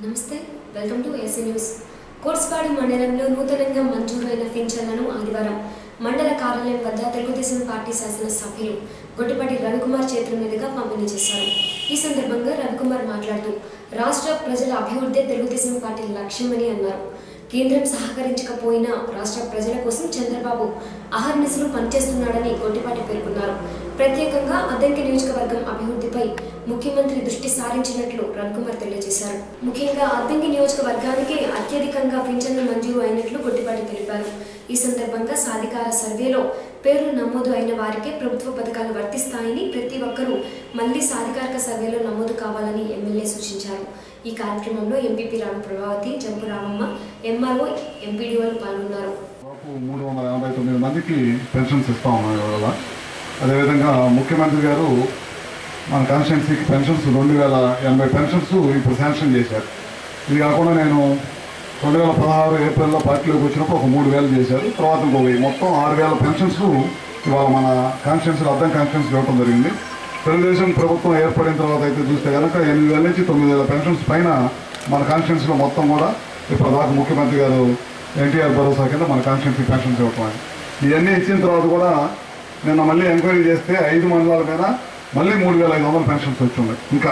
నమస్తే welcome to AC news కోర్స్పాడు మండలంలో నూతనంగా మంజూరైన పింఛన్లను ఆదివారం మండల కార్యాలయం వద్ద తెలుగుదేశం పార్టీ శాసన సభ్యులు గొట్టిపాటి రవికుమార్ చేతుల మీదుగా పంపిణీ చేశారు ఈ సందర్భంగా రవికుమార్ మాట్లాడుతూ రాష్ట్ర ప్రజల అభివృద్ధి తెలుగుదేశం పార్టీ లక్ష్యమని అన్నారు కేంద్రం సహకరించకపోయినా రాష్ట్ర ప్రజల కోసం చంద్రబాబు అహర్నిశలు పనిచేస్తున్నాడని గొట్టిపాటి పేర్కొన్నారు ప్రత్యేకంగా అద్దంకి నియోజకవర్గం అభివృద్ధిపై ముఖ్యమంత్రి దృష్టి సారించినట్లు రవికుమార్ తెలియజేశారు ముఖ్యంగా అద్దంకి నియోజకవర్గానికి అత్యధికంగా పింఛన్లు మంజూరు అయినట్లు గొట్టిపాటి తెలిపారు ఈ సందర్భంగా సాధికార సర్వేలో పేర్లు నమోదు అయిన వారికే ప్రభుత్వ పథకాలు వర్తిస్తాయని ప్రతి ఒక్కరూ మళ్లీ సాధికారిక సర్వేలో నమోదు కావాలని ఎమ్మెల్యే సూచించారు ఈ కార్యక్రమంలో ఎంపీపీ రామ ప్రభావతి జంపు రామమ్మ ఎంఆర్ఓ ఎంపీడీఓలు పాల్గొన్నారు దాదాపు మూడు వందల ఎనభై తొమ్మిది మందికి పెన్షన్స్ ఇస్తా ఉన్నాం ఇవాళ అదేవిధంగా ముఖ్యమంత్రి గారు మన కాన్స్టిట్యున్సీకి పెన్షన్స్ రెండు వేల ఎనభై పెన్షన్స్ ఇప్పుడు శాంక్షన్ చేశారు ఇది కాకుండా నేను రెండు వేల పదహారు ఏప్రిల్లో పార్టీలోకి వచ్చినప్పుడు ఒక మూడు వేలు చేశారు తర్వాత ఇంకో వెయ్యి మొత్తం ఆరు వేల పెన్షన్స్ ఇవాళ మన కాన్స్టిట్యున్సీలో అద్దం కాన్స్టిట్యున్సీ ఇవ్వడం జరిగింది తెలుగుదేశం ప్రభుత్వం ఏర్పడిన తర్వాత అయితే చూస్తే కనుక ఎనిమిది వేల నుంచి తొమ్మిది వేల పెన్షన్స్ పైన మన కాన్స్టిట్యున్సీలో మొత్తం కూడా ఇప్పుడు దాకా ముఖ్యమంత్రి గారు ఎన్టీఆర్ భరోసా కింద మన కాన్స్టిట్యున్సీ పెన్షన్స్ ఇవ్వటం అని. ఇవన్నీ ఇచ్చిన తర్వాత కూడా నిన్న మళ్ళీ ఎంక్వైరీ చేస్తే ఐదు మండలాల మీద మళ్ళీ మూడు వేల ఐదు వందల పెన్షన్స్ వచ్చి ఉన్నాయి ఇంకా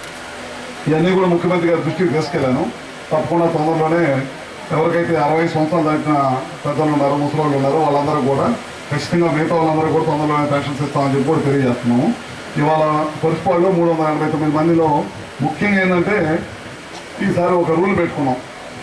ఇవన్నీ కూడా ముఖ్యమంత్రి గారి దృష్టికి తీసుకెళ్ళాను తప్పకుండా తొందరలోనే ఎవరికైతే అరవై సంవత్సరాలు దాటిన పెద్దలు ఉన్నారో ముసలోళ్ళు ఉన్నారో వాళ్ళందరూ కూడా ఖచ్చితంగా మిగతా వాళ్ళందరూ కూడా తొందరలోనే పెన్షన్స్ ఇస్తామని చెప్పి కూడా తెలియజేస్తున్నాము ఇవాళ పొరుచుపాడులో మూడు వందల ఎనభై తొమ్మిది మందిలో ముఖ్యంగా ఏంటంటే ఈసారి ఒక రూల్ పెట్టుకున్నాం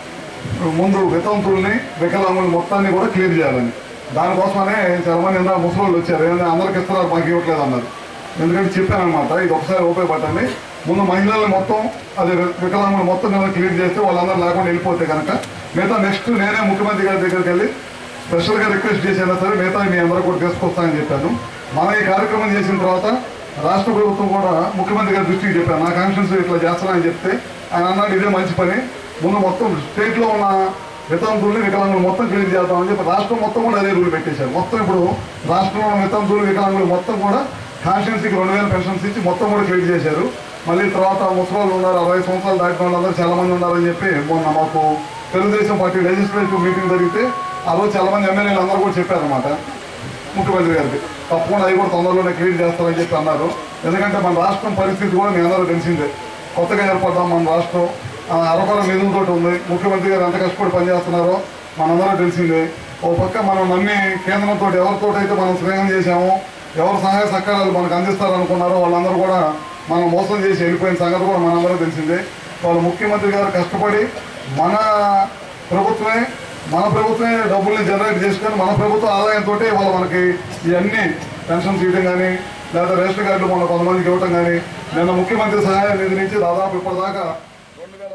ముందు వితంతుల్ని వికలాంగులు మొత్తాన్ని కూడా క్లియర్ చేయాలని దానికోసమనే చాలా మంది ఇందా ముసలోళ్ళు వచ్చారు ఏంటంటే అందరికి ఇస్తున్నారు మాకు ఇవ్వట్లేదు అన్నారు ఎందుకంటే చెప్పానమాట ఇది ఒకసారి ఉపయోగపడండి ముందు మహిళలు మొత్తం అదే వి- వికలాంగులు మొత్తం కనుక క్లియర్ చేస్తే వాళ్ళందరూ లేకుండా వెళ్ళిపోతే కనుక మిగతా నెక్స్ట్ నేనే ముఖ్యమంత్రి గారి దగ్గరికి వెళ్ళి స్పెషల్గా రిక్వెస్ట్ చేసినా సరే మిగతా మీ అందరూ కూడా తీసుకొస్తానని చెప్పాను మన ఈ కార్యక్రమం చేసిన తర్వాత రాష్ట్ర ప్రభుత్వం కూడా ముఖ్యమంత్రి గారి దృష్టికి చెప్పాను నా కాన్ఫిడెన్స్ ఇట్లా చేస్తానని చెప్తే ఆయన అన్నాడు ఇదే మంచి పని ముందు మొత్తం స్టేట్లో ఉన్న వితంతువులు వికలాంగులు మొత్తం క్లియర్ చేద్దామని చెప్పి రాష్ట్రం మొత్తం కూడా అదే రూల్ పెట్టేశారు మొత్తం ఇప్పుడు రాష్ట్రంలో ఉన్న వితంతువులు వికలాంగులు మొత్తం కూడా కాన్స్టిట్యున్సీకి రెండు వేల పెన్షన్స్ ఇచ్చి మొత్తం కూడా క్లియర్ చేశారు మళ్ళీ తర్వాత ముసలాళ్ళు ఉన్నారు అరవై సంవత్సరాలు దాటిన వాళ్ళందరూ చాలా మంది ఉన్నారని చెప్పి మొన్న మాకు తెలుగుదేశం పార్టీ లెజిస్లేటివ్ మీటింగ్ జరిగితే ఆ రోజు చాలా మంది ఎమ్మెల్యేలు అందరూ కూడా చెప్పారన్నమాట ముఖ్యమంత్రి గారికి తప్పకుండా అవి కూడా తొందరలోనే క్లియర్ చేస్తారని చెప్పి అన్నారు ఎందుకంటే మన రాష్ట్రం పరిస్థితి కూడా మీ అందరూ తెలిసిందే కొత్తగా ఏర్పడ్డాం మన రాష్ట్రం ఆ, అరకొర నిధులతో ఉంది ముఖ్యమంత్రి గారు ఎంత కష్టపడి పనిచేస్తున్నారో మనందరూ తెలిసిందే ఓ పక్క మనం నమ్మి కేంద్రంతో ఎవరితో అయితే మనం స్నేహం చేశామో ఎవరు సహాయ సహకారాలు మనకు అందిస్తారనుకున్నారో వాళ్ళందరూ కూడా మనం మోసం చేసి వెళ్ళిపోయిన సంగతి కూడా మనందరూ తెలిసిందే వాళ్ళు ముఖ్యమంత్రి గారు కష్టపడి మన ప్రభుత్వమే మన ప్రభుత్వమే డబ్బుల్ని జనరేట్ చేసుకొని మన ప్రభుత్వ ఆదాయంతో వాళ్ళు మనకి ఇవన్నీ పెన్షన్స్ ఇవ్వడం కానీ లేదా రేషన్ కార్డులు మన కొంతమందికి ఇవ్వటం కానీ నిన్న ముఖ్యమంత్రి సహాయ నిధి నుంచి దాదాపు ఇప్పటిదాకా రెండు వేల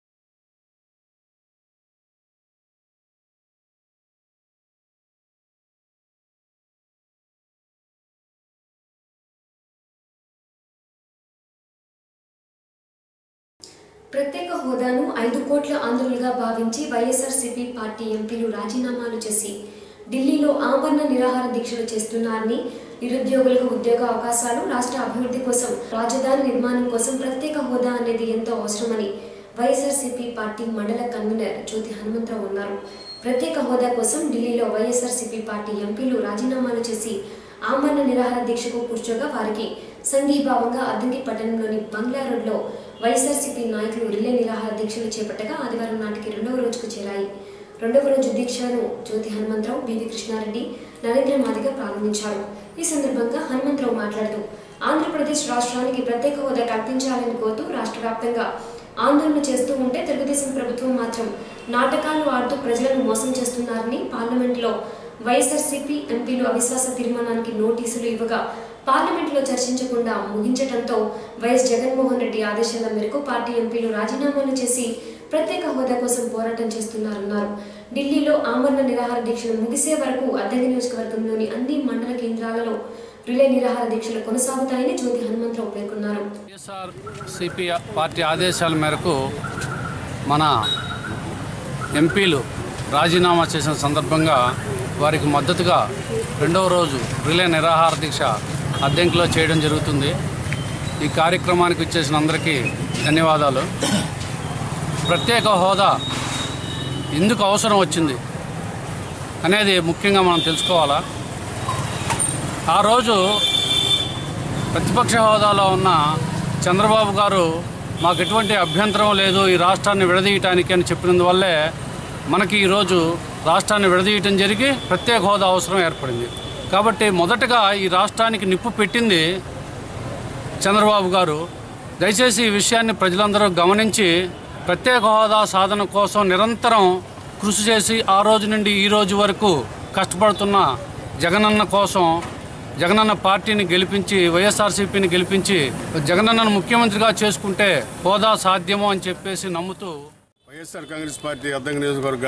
ప్రత్యేక హోదాను ఐదు కోట్ల ఆందోళనగా భావించి వైఎస్ఆర్సీపీ పార్టీ ఎంపీలు రాజీనామాలు చేసి ఢిల్లీలో ఆమరణ నిరాహార దీక్షలు చేస్తున్నారని నిరుద్యోగులకు ఉద్యోగ అవకాశాలు రాష్ట్ర అభివృద్ధి కోసం రాజధాని నిర్మాణం కోసం ప్రత్యేక హోదా అనేది ఎంతో అవసరమని వైఎస్ఆర్సీపీ పార్టీ మండల కన్వీనర్ జ్యోతి హనుమంతరావు అన్నారు ప్రత్యేక హోదా కోసం ఢిల్లీలో వైఎస్ఆర్సీపీ పార్టీ ఎంపీలు రాజీనామాలు చేసి ఆమరణ నిరాహార దీక్షకు కూర్చోగా వారికి సంఘీభావంగా అద్దంకి పట్టణంలోని బంగ్లా రోడ్లో వైఎస్ఆర్సీపీ నాయకులు రిలే నిరాహార దీక్షలు చేపట్టగా ఆదివారం నాటికి రెండవ రోజుకు చేరాయి రెండవ రోజు దీక్షను జ్యోతి హనుమంతరావు బివి కృష్ణారెడ్డి నరేంద్ర మాదిగ ప్రారంభించారు ఈ సందర్భంగా హనుమంతరావు మాట్లాడుతూ ఆంధ్రప్రదేశ్ రాష్ట్రానికి ప్రత్యేక హోదా కల్పించాలని కోరుతూ రాష్ట్ర వ్యాప్తంగా ఆందోళన చేస్తూ ఉంటే తెలుగుదేశం ప్రభుత్వం మాత్రం నాటకాలు ఆడుతూ ప్రజలను మోసం చేస్తున్నారని పార్లమెంట్లో వైఎస్ఆర్సీపీ ఎంపీలు అవిశ్వాస తీర్మానానికి నోటీసులు ఇవ్వగా పార్లమెంట్లో చర్చించకుండా ముగించడంతో వైఎస్ జగన్మోహన్ రెడ్డి ఆదేశాల మేరకు పార్టీ ఎంపీలు రాజీనామాలు చేసి ప్రత్యేక హోదా కోసం పోరాటం చేస్తున్నారన్నారు ఢిల్లీలో ఆమరణ నిరాహార దీక్షలు ముగిసే వరకు అద్దెకి నియోజకవర్గంలోని అన్ని మండల కేంద్రాలలో రిలే నిరాహార దీక్షలు కొనసాగుతాయని జ్యోతి హనుమంతరావు పేర్కొన్నారు వైఎస్ఆర్ సిపి పార్టీ ఆదేశాల మేరకు మన ఎంపీలు రాజీనామా చేసిన సందర్భంగా వారికి మద్దతుగా రెండవ రోజు రిలే నిరాహార దీక్ష అద్దెంకులో చేయడం జరుగుతుంది ఈ కార్యక్రమానికి వచ్చేసిన అందరికీ ధన్యవాదాలు ప్రత్యేక హోదా ఎందుకు అవసరం వచ్చింది అనేది ముఖ్యంగా మనం తెలుసుకోవాలా ఆ రోజు ప్రతిపక్ష హోదాలో ఉన్న చంద్రబాబు గారు మాకు ఎటువంటి అభ్యంతరం లేదు ఈ రాష్ట్రాన్ని విడదీయటానికి అని చెప్పినందువల్లే మనకి ఈరోజు రాష్ట్రాన్ని విడదీయటం జరిగి ప్రత్యేక హోదా అవసరం ఏర్పడింది కాబట్టి మొదటగా ఈ రాష్ట్రానికి నిప్పు పెట్టింది చంద్రబాబు గారు దయచేసి ఈ విషయాన్ని ప్రజలందరూ గమనించి ప్రత్యేక హోదా సాధన కోసం నిరంతరం కృషి చేసి ఆ రోజు నుండి ఈ రోజు వరకు కష్టపడుతున్న జగనన్న కోసం జగనన్న పార్టీని గెలిపించి వైఎస్ఆర్సీపీని గెలిపించి జగనన్నను ముఖ్యమంత్రిగా చేసుకుంటే హోదా సాధ్యము అని చెప్పేసి నమ్ముతూ వైఎస్ఆర్ కాంగ్రెస్ పార్టీ అద్దంకి నియోజకవర్గ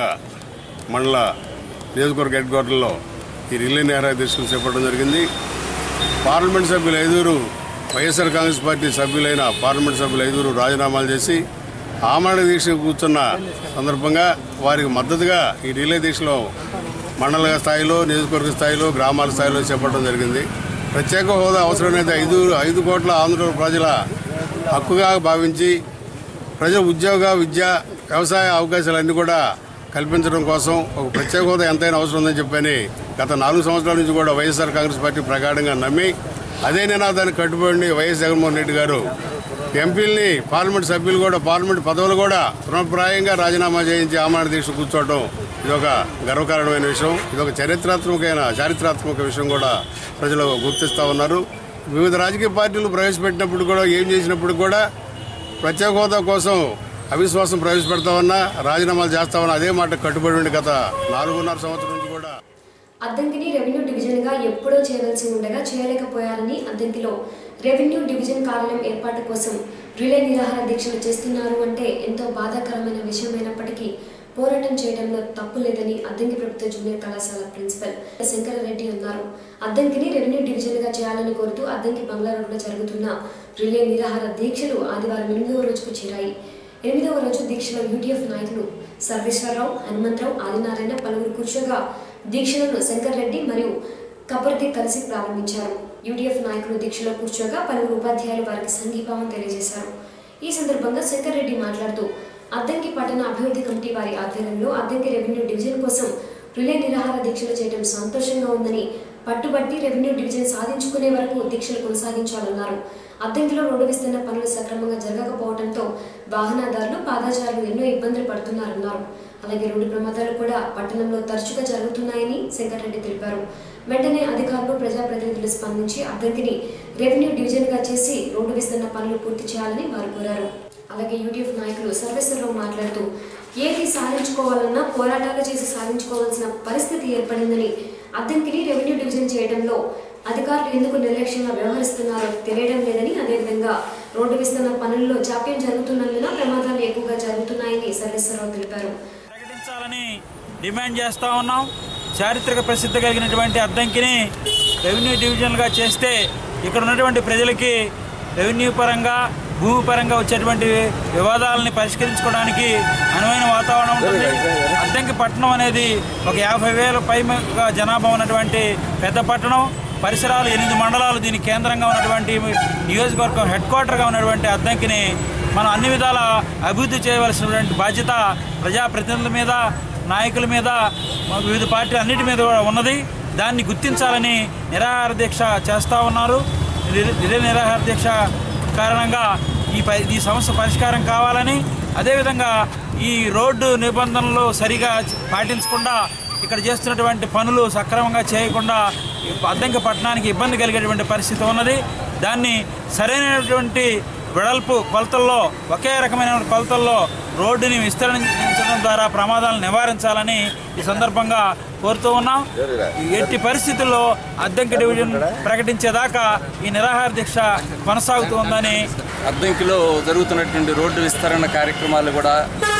మండల నియోజకవర్గ హెడ్ క్వార్టర్లో ఈ రిలే నేరా తీసుకుని చేపట్టడం జరిగింది పార్లమెంట్ సభ్యులు ఐదుగురు వైఎస్ఆర్ కాంగ్రెస్ పార్టీ సభ్యులైన పార్లమెంట్ సభ్యులు ఐదుగురు రాజీనామాలు చేసి ఆమరణ దీక్ష కూర్చున్న సందర్భంగా వారికి మద్దతుగా ఈ రిలే దీక్షలో మండల స్థాయిలో నియోజకవర్గ స్థాయిలో గ్రామాల స్థాయిలో చేపట్టడం జరిగింది ప్రత్యేక హోదా అవసరమైతే ఐదు ఐదు కోట్ల ఆంధ్ర ప్రజల హక్కుగా భావించి ప్రజల ఉద్యోగ విద్య వ్యవసాయ అవకాశాలన్నీ కూడా కల్పించడం కోసం ఒక ప్రత్యేక హోదా ఎంతైనా అవసరం ఉందని చెప్పని గత నాలుగు సంవత్సరాల నుంచి కూడా వైఎస్ఆర్ కాంగ్రెస్ పార్టీ ప్రగాఢంగా నమ్మి అదే నినాదానికి కట్టుబడి వైఎస్ జగన్మోహన్ రెడ్డి గారు ఎంపీలని పార్లమెంట్ సభ్యులు కూడా పార్లమెంట్ పదవులు కూడా తృణప్రాయంగా రాజీనామా చేయించి ఆమరణ దీక్ష కూర్చోవడం ఇది ఒక గర్వకారణమైన విషయం ఇది ఒక చరిత్రాత్మకమైన చారిత్రాత్మక విషయం కూడా ప్రజలు గుర్తిస్తూ ఉన్నారు వివిధ రాజకీయ పార్టీలు ప్రవేశపెట్టినప్పుడు కూడా ఏం చేసినప్పుడు కూడా ప్రత్యేక హోదా కోసం అవిశ్వాసం ప్రవేశపెడతామన్నా రాజీనామాలు చేస్తామన్నా అదే మాట కట్టుబడి ఉండి గత నాలుగున్నర సంవత్సరం నుంచి కూడా అద్దంకిని రెవెన్యూ డివిజన్గా ఎప్పుడో చేయవలసి ఉండగా చేయలేకపోయారని అద్దంకిలో రెవెన్యూ డివిజన్ కార్యాలయం ఏర్పాటు కోసం రిలే నిరాహార దీక్షలు చేస్తున్నారు అంటే ఎంతో బాధాకరమైన విషయమైనప్పటికీ పోరాటం చేయడంలో తప్పు లేదని అద్దంకి ప్రభుత్వ జూనియర్ కళాశాల ప్రిన్సిపల్ శంకరరెడ్డి అన్నారు అద్దంకిని రెవెన్యూ డివిజన్గా చేయాలని కోరుతూ అద్దంకి బంగ్లా రోడ్లో జరుగుతున్న రిలే నిరాహార దీక్షలు ఆదివారం ఎనిమిదవ రోజుకు చేరాయి ఎనిమిదవ రోజు దీక్షలో యూటీఎఫ్ నాయకులు సర్వేశ్వరరావు హనుమంతరావు ఆదినారాయణ పలువురు కూర్చోగా దీక్షలను శంకర్ రెడ్డి మరియు కబర్ది కలిసి ప్రారంభించారు యూటీఎఫ్ నాయకులు దీక్షలో కూర్చోగా పలువురు ఉపాధ్యాయులు వారికి సంఘీభావం తెలియజేశారు ఈ సందర్భంగా శంకర్ రెడ్డి మాట్లాడుతూ అద్దంకి పట్టణ అభివృద్ధి కమిటీ వారి ఆధ్వర్యంలో అద్దంకి రెవెన్యూ డివిజన్ కోసం రిలే నిరాహార దీక్షలు చేయడం సంతోషంగా ఉందని పట్టుబట్టి రెవెన్యూ డివిజన్ సాధించుకునే వరకు దీక్షలు కొనసాగించాలన్నారు అద్దెంకిలో రోడ్డు విస్తరణ పనులు సక్రమంగా జరగకపోవడంతో వాహనదారులు పాదాచారులు ఎన్నో ఇబ్బందులు పడుతున్నారన్నారు అలాగే రోడ్డు ప్రమాదాలు కూడా పట్టణంలో తరచుగా జరుగుతున్నాయని శంకర్రెడ్డి తెలిపారు వెంటనే అధికారులు ప్రజాప్రతినిధులు స్పందించి అద్దెంకిని రెవెన్యూ డివిజన్గా చేసి రోడ్డు విస్తరణ పనులు పూర్తి చేయాలని వారు కోరారు అలాగే యూటీఎఫ్ నాయకులు సర్వేశ్వరరావు మాట్లాడుతూ ఏది సాధించుకోవాలన్నా పోరాటాలు చేసి సాధించుకోవాల్సిన పరిస్థితి ఏర్పడిందని అద్దంకిని రెవెన్యూ డివిజన్ చేయడంలో అధికారులు ఎందుకు నిర్లక్ష్యంగా వ్యవహరిస్తున్నారో తెలియడం లేదని అదేవిధంగా రోడ్డు విస్తరణ పనుల్లో జాప్యం జరుగుతున్నందున ప్రమాదాలు ఎక్కువగా జరుగుతున్నాయని సర్వేశ్వరరావు తెలిపారు ప్రకటించాలని డిమాండ్ చేస్తూ ఉన్నాం చారిత్రక ప్రసిద్ధి కలిగినటువంటి అద్దంకిని రెవెన్యూ డివిజన్గా చేస్తే ఇక్కడ ఉన్నటువంటి ప్రజలకి రెవెన్యూ పరంగా భూమి పరంగా వచ్చేటువంటి వివాదాలని పరిష్కరించుకోవడానికి అనువైన వాతావరణం ఉంటుంది అద్దంకి పట్టణం అనేది ఒక యాభై వేల పైగా జనాభా ఉన్నటువంటి పెద్ద పట్టణం పరిసరాలు ఎనిమిది మండలాలు దీని కేంద్రంగా ఉన్నటువంటి నియోజకవర్గం హెడ్ క్వార్టర్గా ఉన్నటువంటి అద్దంకిని మనం అన్ని విధాల అభివృద్ధి చేయవలసినటువంటి బాధ్యత ప్రజాప్రతినిధుల మీద నాయకుల మీద వివిధ పార్టీలు అన్నిటి మీద కూడా ఉన్నది దాన్ని గుర్తించాలని నిరాహార దీక్ష చేస్తూ ఉన్నారు ఇది- ఇదే నిరాహార దీక్ష కారణంగా ఈ ప ఈ సమస్య పరిష్కారం కావాలని అదేవిధంగా ఈ రోడ్డు నిబంధనలు సరిగా పాటించకుండా ఇక్కడ చేస్తున్నటువంటి పనులు సక్రమంగా చేయకుండా ఈ అద్దంకి పట్టణానికి ఇబ్బంది కలిగేటువంటి పరిస్థితి ఉన్నది దాన్ని సరైనటువంటి వెడల్పు కొలతల్లో ఒకే రకమైన కొలతల్లో రోడ్డుని విస్తరించడం ద్వారా ప్రమాదాలను నివారించాలని ఈ సందర్భంగా కోరుతూ ఉన్నాం ఎట్టి పరిస్థితుల్లో అద్దెంకి డివిజన్ ప్రకటించేదాకా ఈ నిరాహార దీక్ష కొనసాగుతూ ఉందని అద్దంకిలో జరుగుతున్నటువంటి రోడ్డు విస్తరణ కార్యక్రమాలు కూడా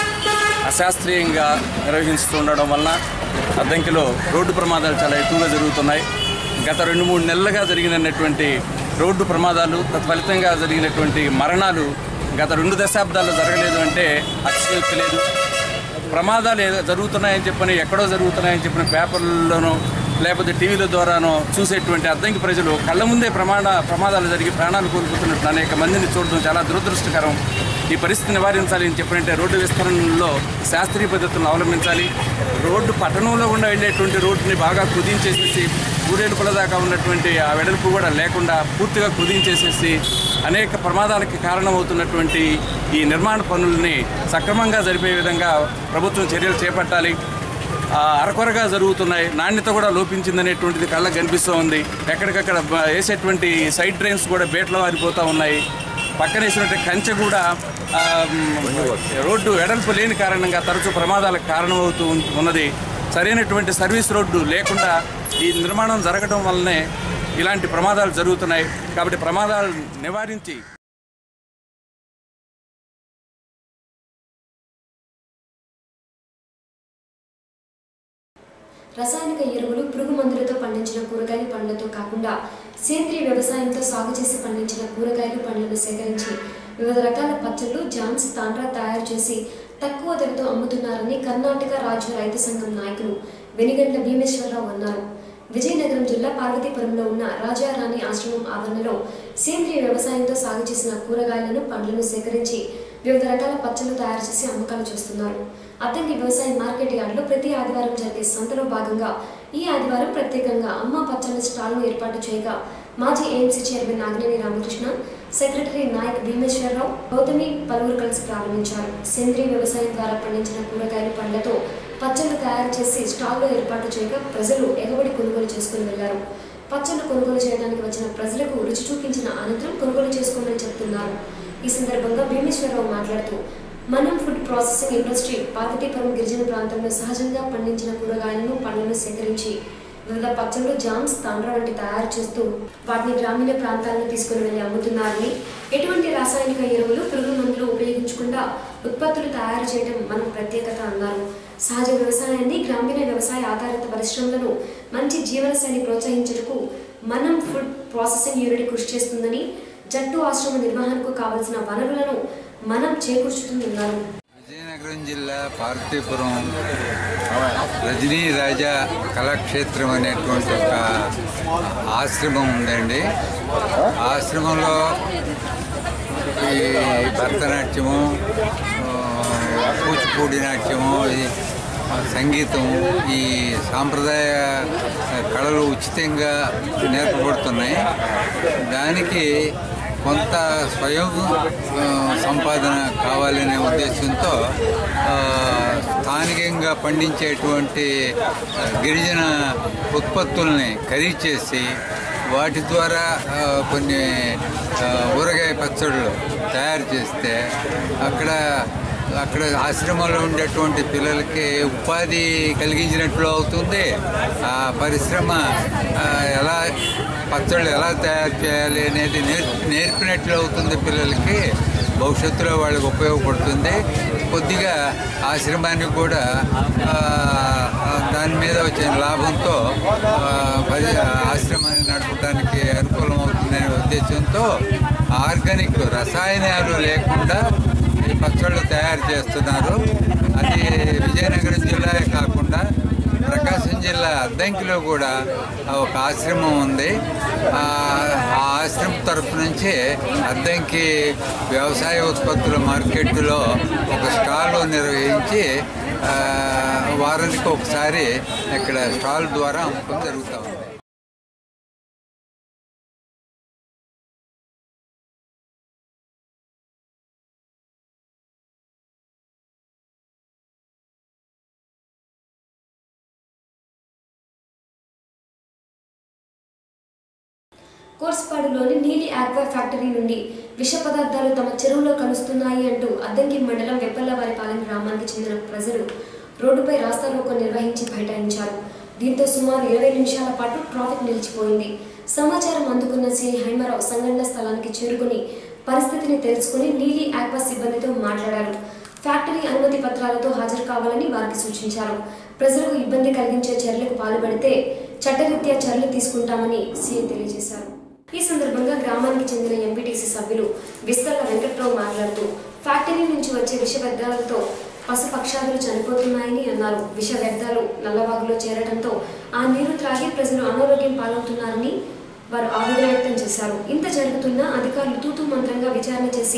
అశాస్త్రీయంగా నిర్వహిస్తుండడం వలన అద్దంకిలో రోడ్డు ప్రమాదాలు చాలా ఎక్కువగా జరుగుతున్నాయి గత రెండు మూడు నెలలుగా జరిగినటువంటి రోడ్డు ప్రమాదాలు తత్ఫలితంగా జరిగినటువంటి మరణాలు గత రెండు దశాబ్దాల్లో జరగలేదు అంటే అతిశయోక్తి లేదు ప్రమాదాలు ఏదో జరుగుతున్నాయని చెప్పని ఎక్కడో జరుగుతున్నాయని చెప్పిన పేపర్లలోనో లేకపోతే టీవీల ద్వారానో చూసేటువంటి అద్దంకి ప్రజలు కళ్ళ ముందే ప్రమాద ప్రమాదాలు జరిగి ప్రాణాలు కోల్పోతున్నట్లు అనేక మందిని చూడడం చాలా దురదృష్టకరం ఈ పరిస్థితి నివారించాలి అని చెప్పినట్టే రోడ్డు విస్తరణలో శాస్త్రీయ పద్ధతులను అవలంబించాలి రోడ్డు పట్టణంలో గుండా వెళ్ళేటువంటి రోడ్డుని బాగా కుదించేసేసి ఊరేడుపుల దాకా ఉన్నటువంటి ఆ వెడల్పు కూడా లేకుండా పూర్తిగా కుదించేసేసి అనేక ప్రమాదాలకి కారణమవుతున్నటువంటి ఈ నిర్మాణ పనుల్ని సక్రమంగా జరిపే విధంగా ప్రభుత్వం చర్యలు చేపట్టాలి ఆ, అరకొరగా జరుగుతున్నాయి నాణ్యత కూడా లోపించిందనేటువంటిది కళ్ళకు కనిపిస్తూ ఉంది ఎక్కడికక్కడ బ- వేసేటువంటి సైడ్ డ్రైన్స్ కూడా బేట్లో వారిపోతూ ఉన్నాయి పక్కన వేసినట్టు కంచె కూడా ఆ, మ్, రోడ్డు వెడల్పు లేని కారణంగా తరచూ ప్రమాదాలకు కారణమవుతూ ఉన్- ఉన్నది సరైనటువంటి సర్వీస్ రోడ్డు లేకుండా ఈ నిర్మాణం జరగడం వల్లనే ఇలాంటి ప్రమాదాలు జరుగుతున్నాయి కాబట్టి ప్రమాదాలు నివారించి రసాయనిక ఎరువులు పురుగు మందులతో పండించిన కూరగాయలు పండ్లతో కాకుండా సేంద్రియ వ్యవసాయంతో సాగు చేసి పండించిన కూరగాయలు పండ్లను సేకరించి వివిధ రకాల పచ్చళ్ళు జామ్స్ తాండ్రా తయారు చేసి తక్కువ ధరతో అమ్ముతున్నారని కర్ణాటక రాజ్య రైతు సంఘం నాయకులు వెనిగండ్ల భీమేశ్వరరావు అన్నారు విజయనగరం జిల్లా పార్వతీపురంలో ఉన్న రాజారాణి ఆశ్రమం ఆవరణలో సేంద్రియ వ్యవసాయంతో సాగు చేసిన కూరగాయలను పండ్లను సేకరించి వివిధ రకాల పచ్చళ్ళు తయారు చేసి అమ్మకాలు చేస్తున్నారు అద్దంకి వ్యవసాయ మార్కెట్ యార్డులో ప్రతి ఆదివారం జరిగే సంతలో భాగంగా ఈ ఆదివారం ప్రత్యేకంగా అమ్మ పచ్చళ్ళ స్టాల్ను ఏర్పాటు చేయగా మాజీ AMC chairman Nagineni Ramakrishna secretary Naik Bhimeswararao Gautami పలువురు కలిసి ప్రారంభించారు సేంద్రీయ వ్యవసాయం ద్వారా పండించిన కూరగాయలు పండ్లతో పచ్చళ్ళు తయారు చేసి స్టాల్లో ఏర్పాటు చేయగా ప్రజలు ఎగబడి కొనుగోలు చేసుకుని వెళ్లారు పచ్చళ్ళు కొనుగోలు చేయడానికి వచ్చిన ప్రజలకు రుచి చూపించిన అనంతరం కొనుగోలు చేసుకోమని చెప్తున్నారు ఈ సందర్భంగా భీమేశ్వరరావు మాట్లాడుతూ మనం ఫుడ్ ప్రాసెసింగ్ ఇండస్ట్రీ పార్వతీపురం గిరిజన ప్రాంతంలో సహజంగా పండించిన కూరగాయలను పండ్లను సేకరించి వివిధ పచ్చళ్ళు జామ్స్ తాండ్ర వంటి తయారు చేస్తూ వాటిని గ్రామీణ ప్రాంతాలను తీసుకుని వెళ్లి అమ్ముతున్నారని ఎటువంటి రాసాయనిక ఎరువులు పురుగు మందులు ఉపయోగించకుండా ఉత్పత్తులు తయారు చేయడం మన ప్రత్యేకత అన్నారు సహజ వ్యవసాయాన్ని గ్రామీణ వ్యవసాయ ఆధారిత పరిశ్రమలను మంచి జీవనశైలి ప్రోత్సహించటకు మనం ఫుడ్ ప్రాసెసింగ్ యూనిట్ కృషి చేస్తుందని జట్టు ఆశ్రమ నిర్వహణకు కావలసిన వనరులను మనం చేకూర్చుతున్నారు విజయనగరం జిల్లా పార్వతీపురం రజనీ రాజా కళాక్షేత్రం అనేటువంటి ఒక ఆశ్రమం ఉందండి ఆ ఆశ్రమంలో ఈ భరతనాట్యము ఆ, కూచిపూడి నాట్యము ఈ సంగీతం ఈ సాంప్రదాయ కళలు ఉచితంగా నేర్పబడుతున్నాయి దానికి కొంత స్వయం ఆ, సంపాదన కావాలనే ఉద్దేశంతో ఆ, స్థానికంగా పండించేటువంటి ఆ, గిరిజన ఉత్పత్తుల్ని ఖరీదు చేసి వాటి ద్వారా ఆ, కొన్ని ఆ, ఊరగాయ పచ్చళ్ళు తయారు చేస్తే అక్కడ అక్కడ ఆశ్రమంలో ఉండేటువంటి పిల్లలకి ఉపాధి కలిగించినట్లు అవుతుంది ఆ పరిశ్రమ ఆ, ఎలా పచ్చళ్ళు ఎలా తయారు చేయాలి అనేది నేర్ నేర్పినట్లు అవుతుంది పిల్లలకి భవిష్యత్తులో వాళ్ళకి ఉపయోగపడుతుంది కొద్దిగా ఆశ్రమానికి కూడా ఆ, ఆ, దాని మీద వచ్చిన లాభంతో ఆ, పరి ఆశ్రమాన్ని నడపడానికి అనుకూలం అవుతుందనే ఉద్దేశంతో ఆర్గానిక్ రసాయనాలు లేకుండా ఈ పచ్చళ్ళు తయారు చేస్తున్నారు అది విజయనగరం జిల్లాయే కాకుండా ప్రకాశం జిల్లా అద్దంకిలో కూడా ఒక ఆశ్రమం ఉంది ఆ ఆ ఆశ్రమం తరపు నుంచి అద్దంకి వ్యవసాయ ఉత్పత్తుల మార్కెట్లో ఒక స్టాల్ నిర్వహించి ఆ, వారానికి ఒకసారి ఇక్కడ స్టాల్ ద్వారా అమ్మకం జరుగుతూ ఉంది కోర్సుపాడులోని నీలి ఆక్వా ఫ్యాక్టరీ నుండి విష పదార్థాలు తమ చెరువులో కలుస్తున్నాయి అంటూ అద్దంకి మండలం వెప్పల్లవారిపాలెం గ్రామానికి చెందిన ప్రజలు రోడ్డుపై రాస్తారోకో నిర్వహించి బైఠాయించారు దీంతో సుమారు ఇరవై నిమిషాల పాటు ట్రాఫిక్ నిలిచిపోయింది సమాచారం అందుకున్న సిఐ హైమరావు సంఘటన స్థలానికి చేరుకుని పరిస్థితిని తెలుసుకుని నీలి ఆక్వా సిబ్బందితో మాట్లాడారు ఫ్యాక్టరీ అనుమతి పత్రాలతో హాజరు కావాలని వారికి సూచించారు ప్రజలకు ఇబ్బంది కలిగించే చర్యలకు పాల్పడితే చట్టరీత్యా చర్యలు తీసుకుంటామని సీఎం తెలియజేశారు ఈ సందర్భంగా గ్రామానికి చెందిన ఎంపీటీసీ సభ్యులు విస్తల్ల వెంకట్రావు మాట్లాడుతూ ఫ్యాక్టరీ నుంచి వచ్చే విష వ్యర్థాలతో పశుపక్షాదులు చనిపోతున్నాయని అన్నారు విష వ్యర్థాలు నల్లవాగులో చేరడంతో ఆ నీరు త్రాగి ప్రజలు అనారోగ్యం పాలవుతున్నారని వారు ఆవేదన వ్యక్తం చేశారు ఇంత జరుగుతున్నా అధికారులు తూతు మంత్రంగా విచారణ చేసి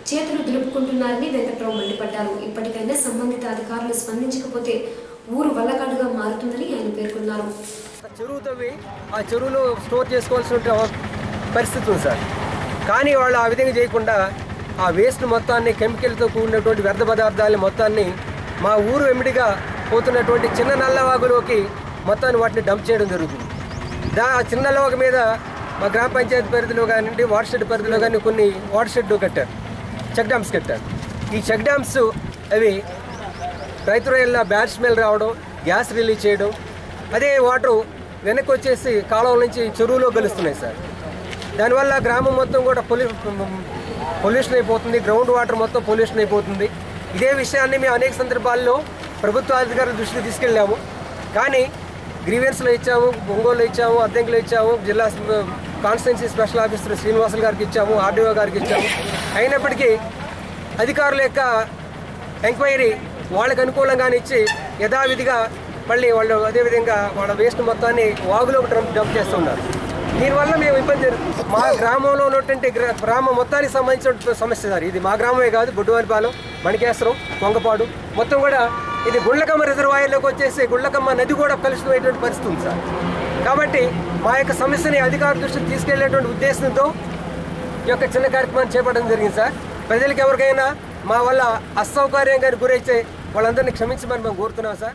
చేతులు దులుపుకుంటున్నారని వెంకట్రావు మండిపడ్డారు ఇప్పటికైనా సంబంధిత అధికారులు స్పందించకపోతే ఊరు వల్లకాడుగా మారుతుందని ఆయన పేర్కొన్నారు చెరువు తవ్వి ఆ చెరువులో స్టోర్ చేసుకోవాల్సిన పరిస్థితి ఉంది సార్ కానీ వాళ్ళు ఆ విధంగా చేయకుండా ఆ వేస్ట్ మొత్తాన్ని కెమికల్తో కూడినటువంటి వ్యర్థ పదార్థాలని మొత్తాన్ని మా ఊరు వెంబడిగా పోతున్నటువంటి చిన్న నల్లవాగులోకి మొత్తాన్ని వాటిని డంప్ చేయడం జరుగుతుంది దా ఆ చిన్న నల్లవాగు మీద మా గ్రామ పంచాయతీ పరిధిలో కానివ్వండి వాటర్ షెడ్ పరిధిలో కానీ కొన్ని వాటర్ షెడ్ కట్టారు చెక్ డ్యామ్స్ కట్టారు ఈ చెక్ డ్యామ్స్ అవి రైతు రైళ్ళ బ్యాడ్ స్మెల్ రావడం గ్యాస్ రిలీజ్ చేయడం అదే వాటర్ వెనక్కి వచ్చేసి కాలువల నుంచి చెరువులో కలుస్తున్నాయి సార్ దానివల్ల గ్రామం మొత్తం కూడా పొల్యూ పొల్యూషన్ అయిపోతుంది గ్రౌండ్ వాటర్ మొత్తం పొల్యూషన్ అయిపోతుంది ఇదే విషయాన్ని మేము అనేక సందర్భాల్లో ప్రభుత్వ అధికారుల దృష్టికి తీసుకెళ్ళాము కానీ గ్రీవెన్స్లో ఇచ్చాము ఒంగోలులో ఇచ్చాము అద్దెంకులో ఇచ్చాము జిల్లా కాన్స్టిట్యున్సీ స్పెషల్ ఆఫీసర్ శ్రీనివాసులు గారికి ఇచ్చాము ఆర్డీఓ గారికి ఇచ్చాము అయినప్పటికీ అధికారుల యొక్క ఎంక్వైరీ వాళ్ళకి అనుకూలంగానే ఇచ్చి యథావిధిగా మళ్ళీ వాళ్ళు అదేవిధంగా వాళ్ళ వేస్ట్ మొత్తాన్ని వాగులోకి డంప్ డంప్ చేస్తున్నారు దీనివల్ల మేము ఇబ్బంది జరుగు- మా గ్రామంలో ఉన్నటువంటి గ్రా- గ్రామం మొత్తానికి సంబంధించిన సమస్య సార్ ఇది మా గ్రామమే కాదు బుడ్డువారిపాలెం మణికేశ్వరం వంగపాడు మొత్తం కూడా ఇది గుళ్ళకమ్మ రిజర్వాయర్లోకి వచ్చేసి గుళ్ళకమ్మ నది కూడా కలుషితమైనటువంటి పరిస్థితి ఉంది సార్ కాబట్టి మా యొక్క సమస్యని అధికారుల దృష్టికి తీసుకెళ్లేటువంటి ఉద్దేశంతో ఈ యొక్క చిన్న కార్యక్రమాన్ని చేపట్టడం జరిగింది సార్ ప్రజలకు ఎవరికైనా మా వల్ల అసౌకర్యంగా గురైతే వాళ్ళందరినీ క్షమించమని మేము కోరుతున్నాం సార్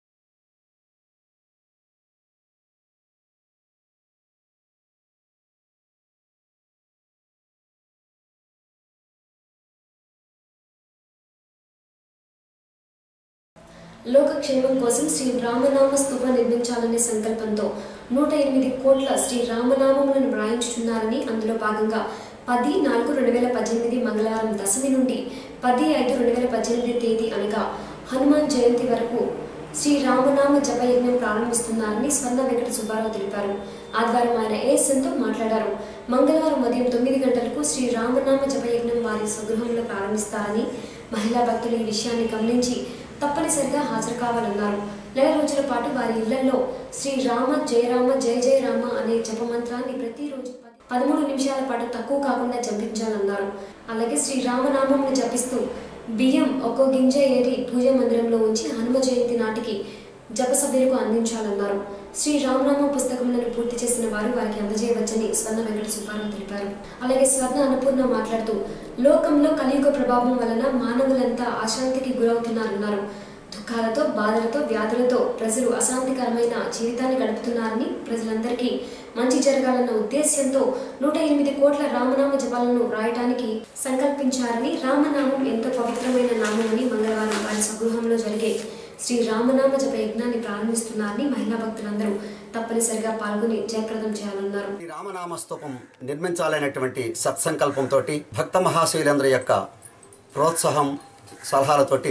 లోకక్షేమం కోసం శ్రీ రామనామ స్తూప నిర్మించాలనే సంకల్పంతో నూట ఎనిమిది కోట్ల శ్రీ రామనామములను వ్రాయించుచున్నారని అందులో భాగంగా పది నాలుగు రెండు వేల పద్దెనిమిది మంగళవారం దశమి నుండి పది ఐదు రెండు వేల పద్దెనిమిది తేదీ అనగా హనుమాన్ జయంతి వరకు శ్రీ రామనామ జపయజ్ఞం ప్రారంభిస్తున్నారని స్వర్ణ వెంకట సుబ్బారావు తెలిపారు ఆదివారం ఆయన ఏఎస్ఎన్తో మాట్లాడారు మంగళవారం ఉదయం తొమ్మిది గంటలకు శ్రీ రామనామ జపయజ్ఞం వారి స్వగృహంలో ప్రారంభిస్తారని మహిళా భక్తులు ఈ విషయాన్ని గమనించి తప్పనిసరిగా హాజరు కావాలన్నారు నెల రోజుల పాటు వారి ఇళ్లలో శ్రీ రామ జయరామ జయ జయ రామ అనే జపమంత్రాన్ని ప్రతిరోజు ప- పదమూడు నిమిషాల పాటు తక్కువ కాకుండా జపించాలన్నారు అలాగే శ్రీ రామనామంను జపిస్తూ బియ్యం ఒక్కో గింజ ఏరి పూజా మందిరంలో ఉంచి హనుమ జయంతి నాటికి జప సభ్యులకు అందించాలన్నారు శ్రీ రామనామ పుస్తకములను పూర్తి చేసిన వారు వారికి అందజేయవచ్చని స్వర్ణ వెంకట సుబ్బారావు తెలిపారు అలాగే స్వర్ణ అన్నపూర్ణ మాట్లాడుతూ లోకంలో కలియుగ ప్రభావం వలన మానవులంతా అశాంతికి గురవుతున్నారన్నారు దుఃఖాలతో బాధలతో వ్యాధులతో ప్రజలు అశాంతికరమైన జీవితాన్ని గడుపుతున్నారని ప్రజలందరికీ మంచి జరగాలన్న ఉద్దేశ్యంతో నూట ఎనిమిది కోట్ల రామనామ జపాలను రాయటానికి సంకల్పించారని రామనామం ఎంతో పవిత్రమైన నామమని మంగళవారం వారి స్వగృహంలో జరిగే శ్రీ రామనామ జప యజ్ఞాన్ని ప్రారంభిస్తున్నారని మహిళా భక్తులందరూ తప్పనిసరిగా పాల్గొని జయప్రదం చేయాలన్నారు ఈ రామనామ స్తూపం నిర్మించాలనేటువంటి సత్సంకల్పంతో భక్త మహాశైలేంద్ర యొక్క ప్రోత్సాహం సలహాలతోటి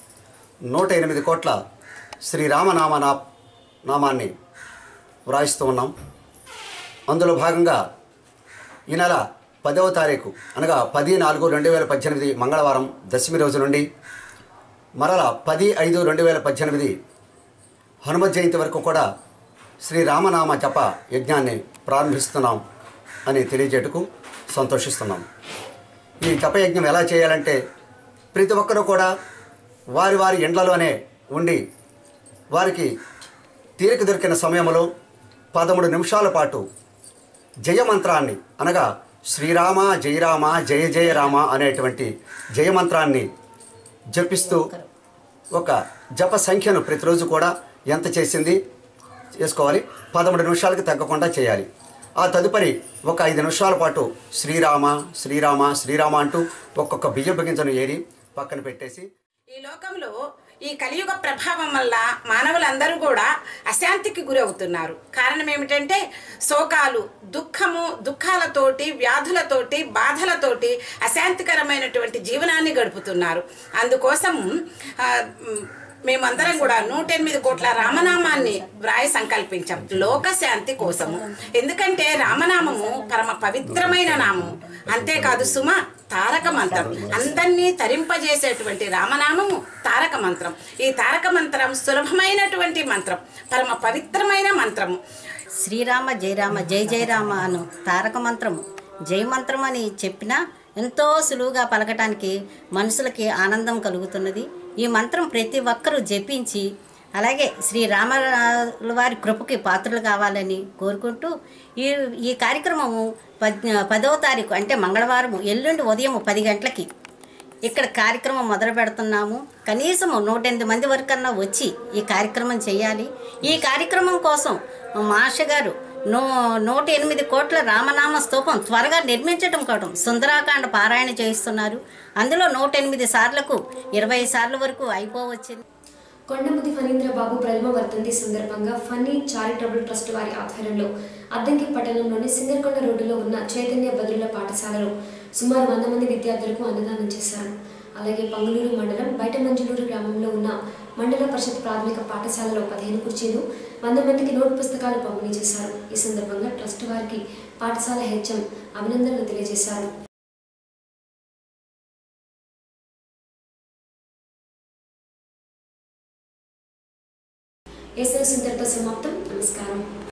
నూట ఎనిమిది కోట్ల శ్రీరామనామ నా నామాన్ని వ్రాయిస్తూ ఉన్నాం అందులో భాగంగా ఈ నెల పదవ తారీఖు అనగా పది నాలుగు రెండు వేల పద్దెనిమిది మంగళవారం దశమి రోజు నుండి మరల పది ఐదు రెండు వేల పద్దెనిమిది హనుమ జయంతి వరకు కూడా శ్రీరామనామ జప యజ్ఞాన్ని ప్రారంభిస్తున్నాం అని తెలియజేయటకు సంతోషిస్తున్నాం ఈ జపయజ్ఞం ఎలా చేయాలంటే ప్రతి ఒక్కరూ కూడా వారి వారి ఇండ్లలోనే ఉండి వారికి తీరిక దొరికిన సమయంలో పదమూడు నిమిషాల పాటు జయమంత్రాన్ని అనగా శ్రీరామ జయరామ జయ జయ రామ అనేటువంటి జయమంత్రాన్ని జపిస్తూ ఒక జప సంఖ్యను ప్రతిరోజు కూడా ఎంత చేసింది చేసుకోవాలి పదమూడు నిమిషాలకి తగ్గకుండా చేయాలి ఆ తదుపరి ఒక ఐదు నిమిషాల పాటు శ్రీరామ శ్రీరామ శ్రీరామ అంటూ ఒక్కొక్క బియ్య బిగించను ఏరి పక్కన పెట్టేసి ఈ లోకంలో ఈ కలియుగ ప్రభావం వల్ల మానవులందరూ కూడా అశాంతికి గురవుతున్నారు కారణం ఏమిటంటే శోకాలు దుఃఖము దుఃఖాలతోటి వ్యాధులతోటి బాధలతోటి అశాంతికరమైనటువంటి జీవనాన్ని గడుపుతున్నారు అందుకోసం ఆ, మ్, మేమందరం కూడా నూట ఎనిమిది కోట్ల రామనామాన్ని వ్రాయి సంకల్పించాం లోక శాంతి కోసము ఎందుకంటే రామనామము పరమ పవిత్రమైన నామము అంతేకాదు సుమ తారక మంత్రం అందరినీ తరింపజేసేటువంటి రామనామము తారక మంత్రం ఈ తారక మంత్రం సులభమైనటువంటి మంత్రం పరమ పవిత్రమైన మంత్రము శ్రీరామ జయరామ జయ జయరామ అను తారక మంత్రము జయ మంత్రం అని చెప్పినా ఎంతో సులువుగా పలకటానికి మనసులకి ఆనందం కలుగుతున్నది ఈ మంత్రం ప్రతి ఒక్కరూ జపించి అలాగే శ్రీ రామరాజుల వారి కృపకి పాత్రలు కావాలని కోరుకుంటూ ఈ ఈ కార్యక్రమము పద్ పదవ తారీఖు అంటే మంగళవారం ఎల్లుండి ఉదయం పది గంటలకి ఇక్కడ కార్యక్రమం మొదలు పెడుతున్నాము కనీసం నూట ఎనిమిది మంది వరకన్నా వచ్చి ఈ కార్యక్రమం చేయాలి ఈ కార్యక్రమం కోసం మాష గారు నూ నూట ఎనిమిది కోట్ల రామనామ స్తూపం త్వరగా నిర్మించడం కోసం సుందరాకాండ పారాయణ చేయిస్తున్నారు అందులో నూట ఎనిమిది సార్లకు ఇరవై సార్ల వరకు అయిపోవచ్చింది కొండముది ఫణీంద్రబాబు ప్రథమ వర్ధంతి సందర్భంగా ఫన్నీ చారిటబుల్ ట్రస్ట్ వారి ఆధ్వర్యంలో అద్దంకి పట్టణంలోని సింగర్కొండ రోడ్డులో ఉన్న చైతన్య బదుల పాఠశాలలో సుమారు వంద మంది విద్యార్థులకు అన్నదానం చేశారు అలాగే పంగులూరు మండలం బయట మంజులూరు గ్రామంలో ఉన్న మండల పరిషత్ ప్రాథమిక పాఠశాలలో పదిహేను కుర్చీలు వంద మందికి నోట్ పుస్తకాలు పంపిణీ చేశారు ఈ సందర్భంగా ట్రస్ట్ వారికి పాఠశాల హెచ్ఎం అభినందనలు తెలియజేశారు ఎస్ఎస్ ఇంతటితో సమాప్తం నమస్కారం